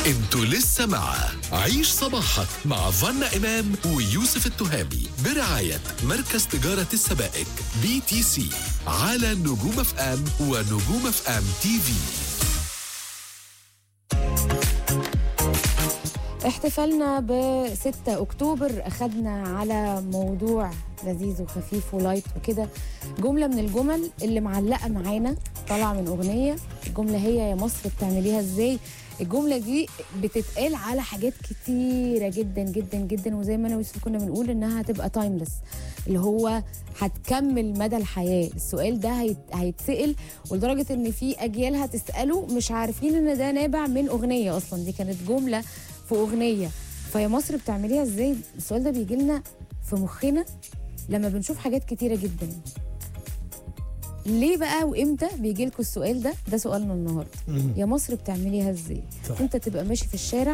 انتوا لسه مع عيش صباحك مع فنا إمام ويوسف التهامي برعاية مركز تجارة السبائك بي تي سي على نجوم اف ام ونجوم اف ام تي في احتفالنا ب 6 اكتوبر اخدنا على موضوع لذيذ وخفيف ولايت وكده جمله من الجمل اللي معلقه معانا طالعه من اغنيه الجمله هي يا مصر بتعمليها ازاي الجمله دي بتتقال على حاجات كتيره جدا جدا جدا وزي ما انا ويوسف كنا بنقول انها هتبقى تايمليس اللي هو هتكمل مدى الحياه السؤال ده هيت... هيتسال ولدرجه ان في اجيال هتساله مش عارفين ان ده نابع من اغنيه اصلا دي كانت جمله في اغنيه فيا مصر بتعمليها ازاي السؤال ده بيجي لنا في مخنا لما بنشوف حاجات كتيره جدا ليه بقى وامتى بيجي لكم السؤال ده ده سؤالنا النهارده يا مصر بتعمليها ازاي صح. انت تبقى ماشي في الشارع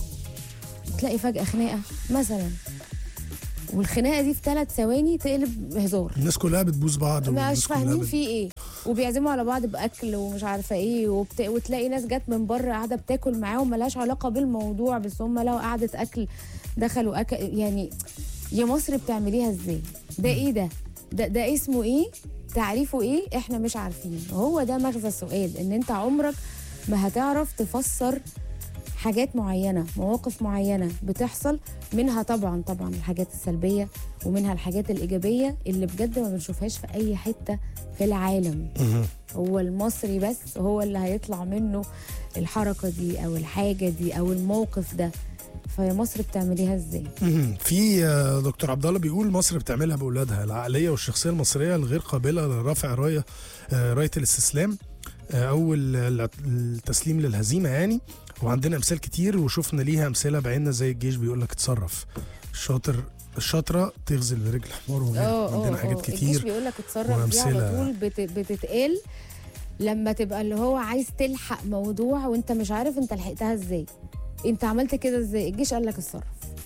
تلاقي فجاه خناقه مثلا والخناقه دي في ثلاث ثواني تقلب هزار الناس كلها بتبوس بعض مش والناس كلها فاهمين بت- في ايه وبيعزموا على بعض باكل ومش عارفه ايه وبت... وتلاقي ناس جت من بره قاعده بتاكل معاهم ملهاش علاقه بالموضوع بس هم لو قعده اكل دخلوا أكل يعني يا مصر بتعمليها ازاي ده ايه ده ده ده اسمه ايه تعريفه ايه احنا مش عارفين هو ده مغزى السؤال ان انت عمرك ما هتعرف تفسر حاجات معينة مواقف معينة بتحصل منها طبعا طبعا الحاجات السلبية ومنها الحاجات الإيجابية اللي بجد ما بنشوفهاش في أي حتة في العالم مهم. هو المصري بس هو اللي هيطلع منه الحركة دي أو الحاجة دي أو الموقف ده فيا مصر بتعمليها ازاي مهم. في آه، دكتور عبد الله بيقول مصر بتعملها باولادها العقليه والشخصيه المصريه الغير قابله لرفع رايه آه، رايه الاستسلام آه، او ال- التسليم للهزيمه يعني وعندنا امثال كتير وشفنا ليها امثله بعيننا زي الجيش بيقول لك اتصرف الشاطر الشاطره تغزل برجل حمار وغيره عندنا حاجات الجيش كتير بيقول لك اتصرف دي على وأمثلة. طول بت... بتتقال لما تبقى اللي هو عايز تلحق موضوع وانت مش عارف انت لحقتها ازاي انت عملت كده ازاي الجيش قال لك اتصرف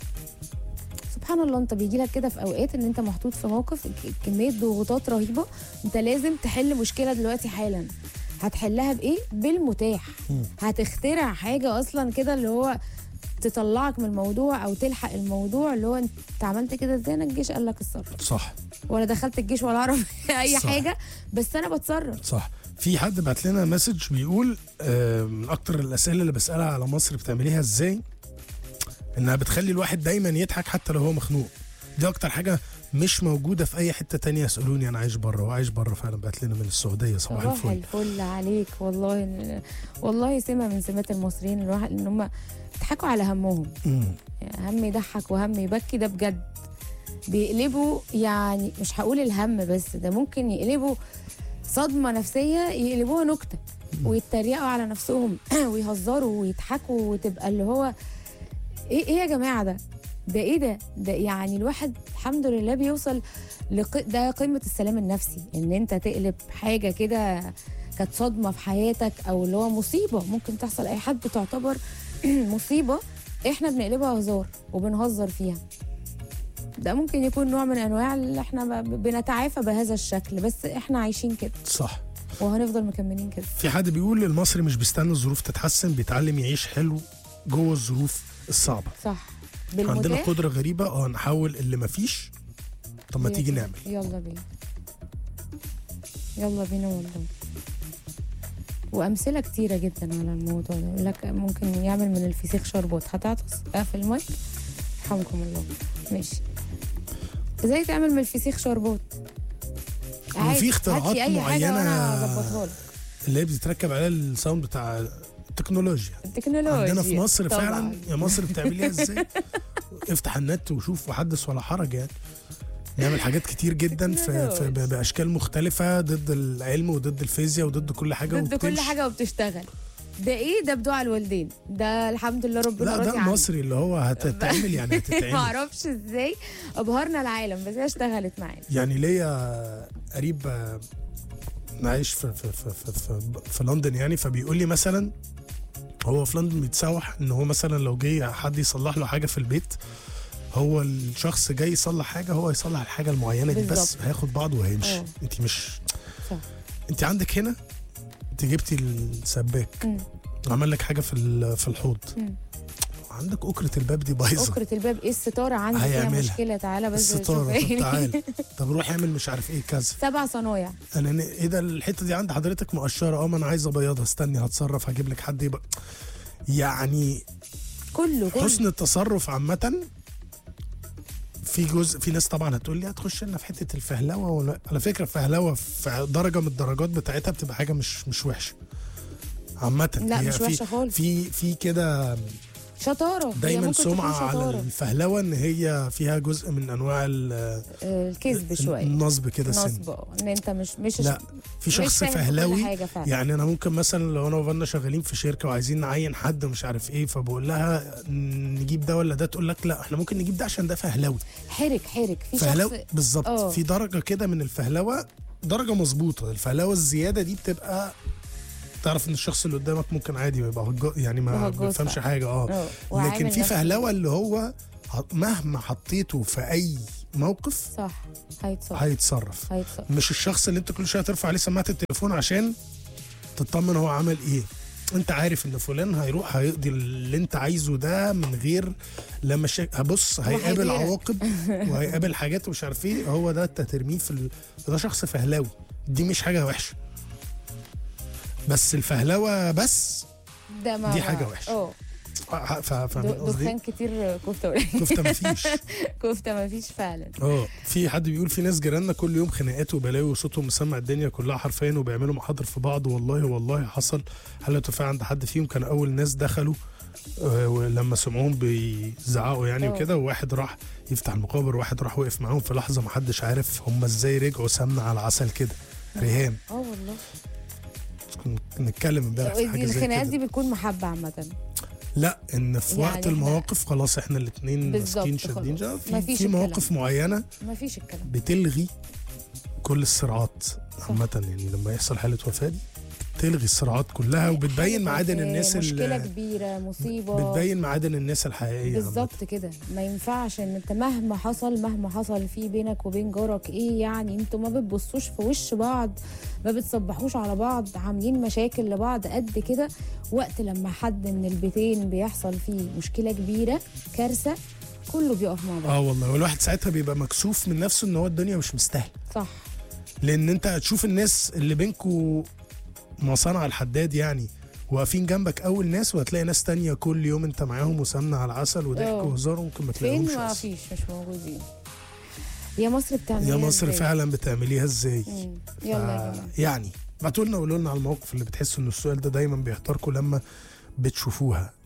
سبحان الله انت بيجي لك كده في اوقات ان انت محطوط في موقف ك- كميه ضغوطات رهيبه انت لازم تحل مشكله دلوقتي حالا هتحلها بايه بالمتاح مم. هتخترع حاجه اصلا كده اللي هو تطلعك من الموضوع او تلحق الموضوع اللي هو انت عملت كده ازاي انا الجيش قال لك اتصرف صح ولا دخلت الجيش ولا اعرف اي صح. حاجه بس انا بتصرف صح في حد بعت لنا مسج بيقول آه، من اكتر الاسئله اللي بسالها على مصر بتعمليها ازاي انها بتخلي الواحد دايما يضحك حتى لو هو مخنوق دي اكتر حاجه مش موجوده في اي حته تانية يسالوني انا عايش بره وعايش بره فعلا بعت لنا من السعوديه صباح صباح الفل الفل عليك والله والله سمه من سمات المصريين الواحد ان هم يضحكوا على همهم مم. يعني هم يضحك وهم يبكي ده بجد بيقلبوا يعني مش هقول الهم بس ده ممكن يقلبوا صدمه نفسيه يقلبوها نكته ويتريقوا على نفسهم ويهزروا ويضحكوا وتبقى اللي هو ايه ايه يا جماعه ده ده ايه ده ده يعني الواحد الحمد لله بيوصل لق... ده قمه السلام النفسي ان انت تقلب حاجه كده كانت صدمه في حياتك او اللي هو مصيبه ممكن تحصل اي حد تعتبر مصيبه احنا بنقلبها هزار وبنهزر فيها ده ممكن يكون نوع من انواع اللي احنا ب- بنتعافى بهذا الشكل بس احنا عايشين كده صح وهنفضل مكملين كده في حد بيقول المصري مش بيستنى الظروف تتحسن بيتعلم يعيش حلو جوه الظروف الصعبه صح عندنا بالمتاح قدره غريبه اه نحاول اللي مفيش طب ما تيجي نعمل يلا بينا يلا بينا والله وامثله كتيره جدا على الموضوع ده يقول لك ممكن يعمل من الفسيخ شربات هتعطس اقفل المايك يرحمكم الله ماشي ازاي تعمل من الفسيخ شربات عادي، وفي اختراعات هاتي أي حاجة معينة وأنا هظبطها لك. اللي هي بتتركب عليها الساوند بتاع التكنولوجيا التكنولوجيا عندنا في مصر طبعاً. فعلا يا مصر بتعمليها ازاي افتح النت وشوف وحدث ولا حرج يعني نعمل حاجات كتير جدا في, في تكنولوجيا. باشكال مختلفه ضد العلم وضد الفيزياء وضد كل حاجه ضد كل وبتمشي. حاجه وبتشتغل ده ايه ده بدعاء الوالدين ده الحمد لله ربنا لا راضي ده عنه. المصري اللي هو هتتعمل يعني ما هتتعمل اعرفش ازاي ابهرنا العالم بس هي اشتغلت معانا يعني ليا قريب آه، عايش في في في في, في, في لندن يعني فبيقول لي مثلا هو في لندن بيتسوح ان هو مثلا لو جه حد يصلح له حاجه في البيت هو الشخص جاي يصلح حاجه هو يصلح الحاجه المعينه دي بس بالظبط. هياخد بعضه وهيمشي اه. انت مش صح انت عندك هنا انت جبتي السباك مم. عمل لك حاجه في ال- في الحوض مم. عندك أكرة الباب دي بايظة أكرة الباب ايه الستارة عندي فيها هيعملها. مشكلة تعالى بس شوف الستارة طب ايه تعال طب روح اعمل مش عارف ايه كذا سبع صنايع انا ن- ايه ده الحته دي عند حضرتك مقشره اه ما انا عايز ابيضها استني هتصرف هجيب لك حد يبقى يعني كله كله حسن التصرف عامه في جزء في ناس طبعا هتقول لي هتخش لنا في حته الفهلوه ولا على فكره الفهلوه في درجه من الدرجات بتاعتها بتبقى حاجه مش مش وحشه عامة لا، هي مش في- وحشة خالص. في في كده شطارة هي دايما ممكن تكون سمعة على شطارة. الفهلوة ان هي فيها جزء من انواع ال- آه، الكذب شوية النصب كده سن نصب آه، ان انت مش مش لا في مش شخص فاهم كل فهلاوي حاجة فعلا. يعني انا ممكن مثلا لو انا وفانا شغالين في شركه وعايزين نعين حد مش عارف ايه فبقول لها نجيب ده ولا ده تقول لك لا احنا ممكن نجيب ده عشان ده فهلاوي حرك حرك في شخص فهلاوي بالظبط آه. في درجه كده من الفهلوه درجه مظبوطه الفهلوه الزياده دي بتبقى تعرف ان الشخص اللي قدامك ممكن عادي يبقى هجا- يعني ما هجوز بيفهمش فعلا. حاجه اه آه، لكن وعامل في نفسه- فهلوه اللي هو ه- مهما حطيته في اي موقف صح هيتصرف هيتصرف هيتصرف مش الشخص اللي انت كل شويه ترفع عليه سماعه التليفون عشان تطمن هو عمل ايه انت عارف ان فلان هيروح هيقضي اللي انت عايزه ده من غير لما شك... هبص هيقابل وهيغيرك. عواقب وهيقابل حاجات ومش عارف ايه هو ده انت ترميه في ال... ده شخص فهلاوي دي مش حاجه وحشه بس الفهلوه بس ده ما دي حاجة وحشة. اه ف- ف- فاهم دو- قصدي دخان كتير كفته قليل. كفته مفيش كفته ما فيش فعلا اه في حد بيقول في ناس جيراننا كل يوم خناقات وبلاوي وصوتهم مسمع الدنيا كلها حرفيا وبيعملوا محاضر في بعض والله والله حصل حالة وفاة عند حد فيهم كان اول ناس دخلوا آه، ولما سمعوهم بيزعقوا يعني اه. وكده وواحد راح يفتح المقابر وواحد راح وقف معاهم في لحظه ما حدش عارف هم ازاي رجعوا سمنه على عسل كده ريهام اه والله كنا نتكلم امبارح في دي حاجه زي الخناقات كده دي بتكون محبه عامه لا ان في يعني وقت احنا- المواقف خلاص احنا الاثنين بالظبط ماسكين شادين خلاص. في, مفيش في الكلام. مواقف معينه ما فيش الكلام بتلغي كل الصراعات عامة يعني لما يحصل حالة وفاة دي تلغي الصراعات كلها وبتبين معادن آه، الناس مشكله ال- كبيره مصيبه بتبين معادن الناس الحقيقية عامة. بالظبط كده ما ينفعش ان انت مهما حصل مهما حصل في بينك وبين جارك ايه يعني انتوا ما بتبصوش في وش بعض ما بتصبحوش على بعض عاملين مشاكل لبعض قد كده وقت لما حد من البيتين بيحصل فيه مشكله كبيره كارثه كله بيقف مع بعض اه والله والواحد ساعتها بيبقى مكسوف من نفسه ان هو الدنيا مش مستاهله صح لان انت هتشوف الناس اللي بينكوا مصانع الحداد يعني واقفين جنبك اول ناس وهتلاقي ناس تانية كل يوم انت معاهم وسمنة على العسل وضحك اه. وهزار ممكن ما فين تلاقيهمش ما أصلاً. فيش مش موجودين يا مصر بتعمل يا إيه مصر إزاي؟ فعلا بتعمليها ازاي مم. ف- يلا يا جماعه يعني بعتوا لنا قولوا لنا على المواقف اللي بتحسوا ان السؤال ده دايما بيحتاركم لما بتشوفوها